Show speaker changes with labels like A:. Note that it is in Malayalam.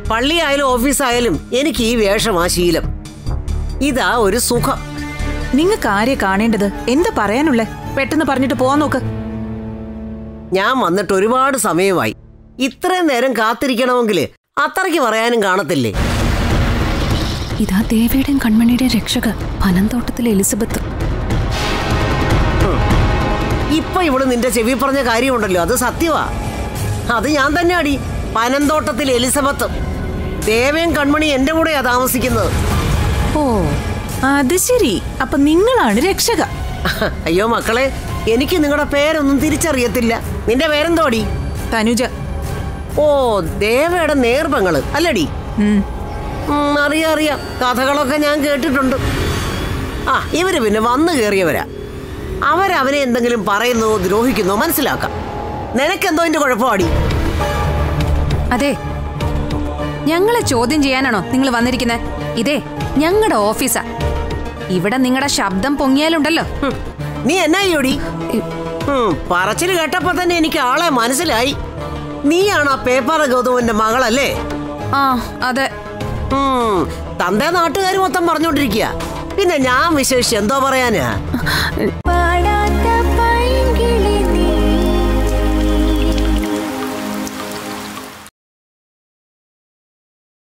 A: പള്ളിയായാലും ഓഫീസായാലും എനിക്ക് ഈ വേഷമാ ശീലം ഇതാ ഒരു സുഖം
B: നിങ്ങൾക്ക് ആരെ കാണേണ്ടത് എന്താ പറയാനുള്ളേ പെട്ടെന്ന് പറഞ്ഞിട്ട് പോവാൻ നോക്ക്
A: ഞാൻ വന്നിട്ട് ഒരുപാട് സമയമായി ഇത്രയും നേരം കാത്തിരിക്കണമെങ്കിൽ അത്രയ്ക്ക് പറയാനും കാണത്തില്ലേ
C: ഇതാ ദേവിയുടെയും കൺമണിയുടെയും രക്ഷക പനന്തോട്ടത്തിലെ എലിസബത്ത്
A: ഇപ്പൊ ഇവള് നിന്റെ ചെവി പറഞ്ഞ കാര്യമുണ്ടല്ലോ അത് സത്യവാ അത് ഞാൻ തന്നെ അടി പനന്തോട്ടത്തിൽ എലിസബത്ത് ദേവയും കൺമണി എന്റെ കൂടെയാ താമസിക്കുന്നത്
B: ഓ അത് ശരി അപ്പൊ നിങ്ങളാണ് രക്ഷക
A: അയ്യോ മക്കളെ എനിക്ക് നിങ്ങളുടെ പേരൊന്നും തിരിച്ചറിയത്തില്ല നിന്റെ പേരെന്തോടി
B: തനുജ
A: ഓ ദേവയുടെ നേർപങ്ങള് അല്ലടി
B: ഉം.
A: ഉം, അറിയാം അറിയാം കഥകളൊക്കെ ഞാൻ കേട്ടിട്ടുണ്ട് ആ ഇവര് പിന്നെ വന്നു കയറിയവരാ അവരവനെ എന്തെങ്കിലും പറയുന്നോ ദ്രോഹിക്കുന്നോ മനസ്സിലാക്കാം നിനക്കെന്തോ ഇതിന്റെ കുഴപ്പമാടി
C: അതെ ഞങ്ങളെ ചോദ്യം ചെയ്യാനാണോ നിങ്ങൾ വന്നിരിക്കുന്നത് ഇതേ ഞങ്ങളുടെ ഓഫീസാ ഇവിടെ നിങ്ങളുടെ ശബ്ദം പൊങ്ങിയാലുണ്ടല്ലോ
A: ഹും, നീ എന്നാ ചെയ്യോടി ഉം, പറച്ചില് കേട്ടപ്പോ തന്നെ എനിക്ക് ആളെ മനസ്സിലായി നീയാണ് ആ പേപ്പർ ഗൗതമന്റെ മകളല്ലേ
C: ആ അതെ
A: ഉം, തന്റെ നാട്ടുകാർ മൊത്തം പറഞ്ഞോണ്ടിരിക്കുക പിന്നെ ഞാൻ വിശേഷിച്ച് എന്തോ പറയാനാ